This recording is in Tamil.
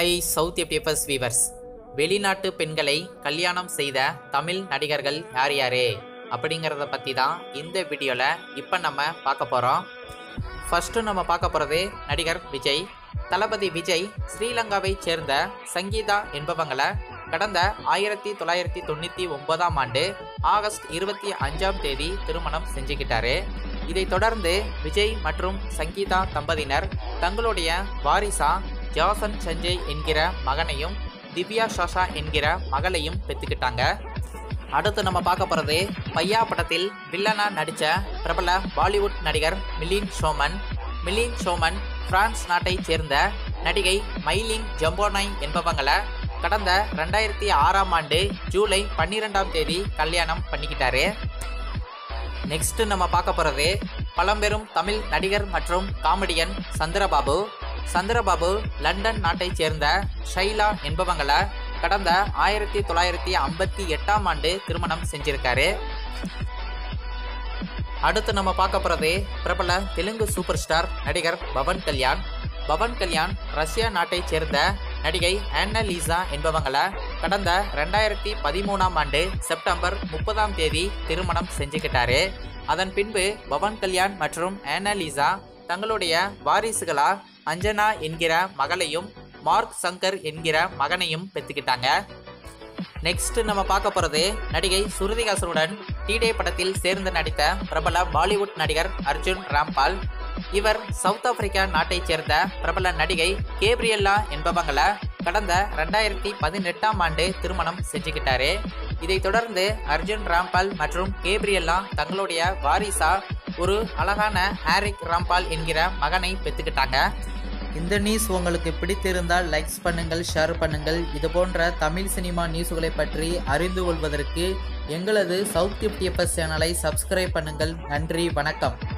ஹை சவுத் எஃப்டிஎஃப்எஸ் வீவர்ஸ் வெளிநாட்டு பெண்களை கல்யாணம் செய்த தமிழ் நடிகர்கள் யார் யாரு அப்படிங்கிறத பற்றி தான் இந்த வீடியோவில் இப்போ நம்ம பார்க்க போகிறோம் ஃபஸ்ட்டு நம்ம பார்க்க போகிறது நடிகர் விஜய் தளபதி விஜய் ஸ்ரீலங்காவைச் சேர்ந்த சங்கீதா என்பவங்களை கடந்த ஆயிரத்தி தொள்ளாயிரத்தி தொண்ணூற்றி ஒன்பதாம் ஆண்டு ஆகஸ்ட் இருபத்தி அஞ்சாம் தேதி திருமணம் செஞ்சுக்கிட்டாரு இதைத் தொடர்ந்து விஜய் மற்றும் சங்கீதா தம்பதியினர் தங்களுடைய வாரிசா ஜாசன் சஞ்சய் என்கிற மகனையும் திவ்யா ஷாஷா என்கிற மகளையும் பெற்றுக்கிட்டாங்க அடுத்து நம்ம பார்க்க போகிறது பையா படத்தில் வில்லனா நடித்த பிரபல பாலிவுட் நடிகர் மிலின் ஷோமன் மிலின் ஷோமன் பிரான்ஸ் நாட்டைச் சேர்ந்த நடிகை மைலின் ஜம்போனை என்பவங்களை கடந்த ரெண்டாயிரத்தி ஆறாம் ஆண்டு ஜூலை பன்னிரெண்டாம் தேதி கல்யாணம் பண்ணிக்கிட்டாரு நெக்ஸ்ட் நம்ம பார்க்க போகிறது பழம்பெரும் தமிழ் நடிகர் மற்றும் காமெடியன் சந்திரபாபு சந்திரபாபு லண்டன் நாட்டைச் சேர்ந்த ஷைலா என்பவங்களை கடந்த ஆயிரத்தி தொள்ளாயிரத்தி ஐம்பத்தி எட்டாம் ஆண்டு திருமணம் செஞ்சிருக்காரு அடுத்து நம்ம பார்க்க போகிறது பிரபல தெலுங்கு சூப்பர் ஸ்டார் நடிகர் பவன் கல்யாண் பவன் கல்யாண் ரஷ்யா நாட்டைச் சேர்ந்த நடிகை ஆன்னா லீசா என்பவங்களை கடந்த ரெண்டாயிரத்தி பதிமூணாம் ஆண்டு செப்டம்பர் முப்பதாம் தேதி திருமணம் செஞ்சுக்கிட்டாரு அதன் பின்பு பவன் கல்யாண் மற்றும் ஆன்னா லீசா தங்களுடைய வாரிசுகளா அஞ்சனா என்கிற மகளையும் மார்க் சங்கர் என்கிற மகனையும் பெற்றுக்கிட்டாங்க நெக்ஸ்ட் நம்ம பார்க்க போகிறது நடிகை சுருதிகாசனுடன் டீடே படத்தில் சேர்ந்து நடித்த பிரபல பாலிவுட் நடிகர் அர்ஜுன் ராம்பால் இவர் சவுத் ஆப்பிரிக்கா நாட்டைச் சேர்ந்த பிரபல நடிகை கேப்ரியல்லா என்பவங்களை கடந்த ரெண்டாயிரத்தி பதினெட்டாம் ஆண்டு திருமணம் செஞ்சுக்கிட்டாரு இதைத் தொடர்ந்து அர்ஜுன் ராம்பால் மற்றும் கேப்ரியல்லா தங்களுடைய வாரிசா ஒரு அழகான ஹாரிக் ராம்பால் என்கிற மகனை பெற்றுக்கிட்டாங்க இந்த நியூஸ் உங்களுக்கு பிடித்திருந்தால் லைக்ஸ் பண்ணுங்கள் ஷேர் பண்ணுங்கள் இது போன்ற தமிழ் சினிமா நியூஸ்களை பற்றி அறிந்து கொள்வதற்கு எங்களது சவுத் எஃப்டிஎஃப்எஸ் சேனலை சப்ஸ்கிரைப் பண்ணுங்கள் நன்றி வணக்கம்